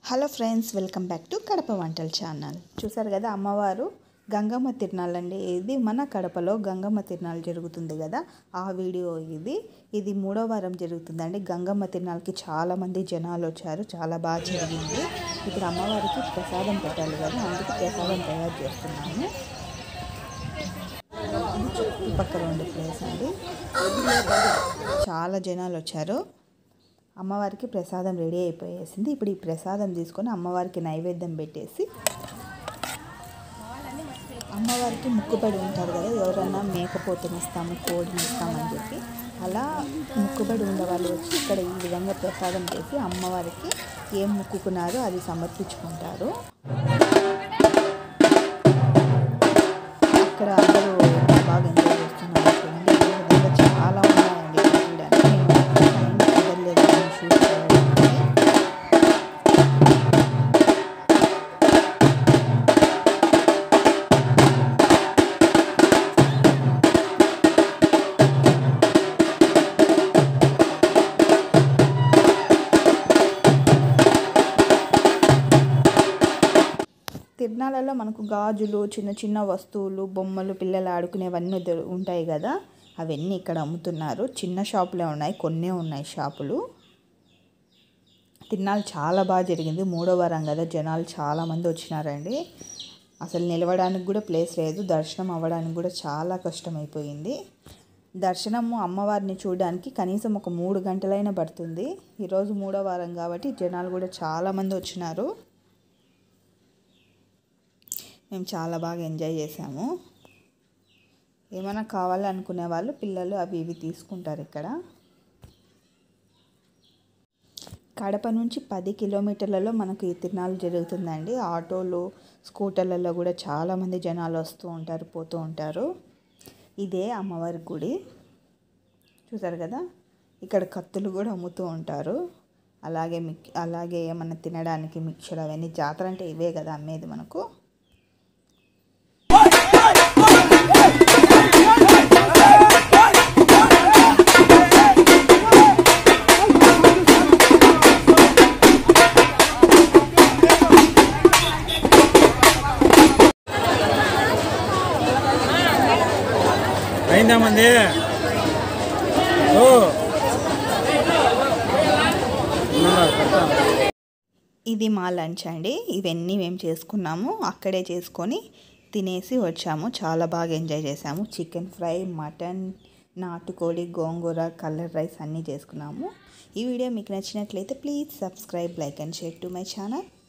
hello friends welcome back to Kadapa వంటల channel చూసారు కదా అమ్మవారు గంగమ్మ తిరునాళ్ళు అండి ఇది మన కడపలో గంగమ్మ తిరునాళ్ళు జరుగుతుంది కదా ఆ వీడియో ఇది ఇది మూడో వారం జరుగుతుందండి గంగమ్మ తిరునాళ్ళకి చాలామంది జనాలు వచ్చారు చాలా బాగా జరిగింది ఇప్పుడు అమ్మవారికి ప్రసాదం పెట్టాలి కదా అందుకు ప్రసాదం తయారు చేస్తున్నాము ఇది చుట్టుపక్కల ఉండే ప్లేస్ అండి చాలా జనాలు వచ్చారు అమ్మవారికి ప్రసాదం రెడీ అయిపోయేసింది ఇప్పుడు ఈ ప్రసాదం తీసుకొని అమ్మవారికి నైవేద్యం పెట్టేసి అమ్మవారికి ముక్కుబడి ఉంటారు కదా ఎవరైనా మేకపోతుని ఇస్తాము కోడిని ఇస్తామని చెప్పి అలా ముక్కుబడి ఉండే వాళ్ళు వచ్చి ఇక్కడ ఈ విధంగా ప్రసాదం చేసి అమ్మవారికి ఏం ముక్కుకున్నారో అది సమర్పించుకుంటారు ఇక్కడ అందరూ బాగా ఎంజాయ్ చేస్తున్నారు చూడండి ఈ విధంగా చాలా ఉన్నాయండి ఇక్కడ చూడడానికి నేను టైం కుదరలేదు నేను షూట్ చేయడానికి తిరునాళ్ళలో మనకు గాజులు చిన్న చిన్న వస్తువులు బొమ్మలు పిల్లలు ఆడుకునేవన్నీ దొరు- ఉంటాయి కదా అవన్నీ ఇక్కడ అమ్ముతున్నారు చిన్న షాపులే ఉన్నాయి కొన్నే ఉన్నాయి షాపులు తిరునాళ్ళు చాలా బాగా జరిగింది మూడో వారం కదా జనాలు చాలామంది వచ్చినారండి అసలు నిలవడానికి కూడా ప్లేస్ లేదు దర్శనం అవ్వడానికి కూడా చాలా కష్టమైపోయింది దర్శనము అమ్మవారిని చూడడానికి కనీసం ఒక మూడు గంటలైనా పడుతుంది ఈరోజు మూడో వారం కాబట్టి జనాలు కూడా చాలామంది వచ్చినారు మేము చాలా బాగా ఎంజాయ్ చేసాము ఏమైనా కావాలనుకునే వాళ్ళు పిల్లలు అవి ఇవి తీసుకుంటారు ఇక్కడ కడప నుంచి పది కిలోమీటర్లలో మనకు ఈ తిరునాళ్ళు జరుగుతుందండి ఆటోలు స్కూటర్లలో కూడా చాలామంది జనాలు వస్తూ ఉంటారు పోతూ ఉంటారు ఇదే అమ్మవారి గుడి చూసారు కదా ఇక్కడ కత్తులు కూడా అమ్ముతూ ఉంటారు అలాగే మిక్ అలాగే ఏమన్నా తినడానికి మిక్చర్ అవన్నీ జాతర అంటే ఇవే కదా అమ్మేది మనకు అయిందా మంది ఓ ఇది మా లంచ్ అండి ఇవన్నీ మేము చేసుకున్నాము అక్కడే చేసుకొని తినేసి వచ్చాము చాలా బాగా ఎంజాయ్ చేసాము చికెన్ ఫ్రై మటన్ నాటుకోడి గోంగూర కలర్ రైస్ అన్నీ చేసుకున్నాము ఈ వీడియో మీకు నచ్చినట్లయితే please subscribe like and share to my channel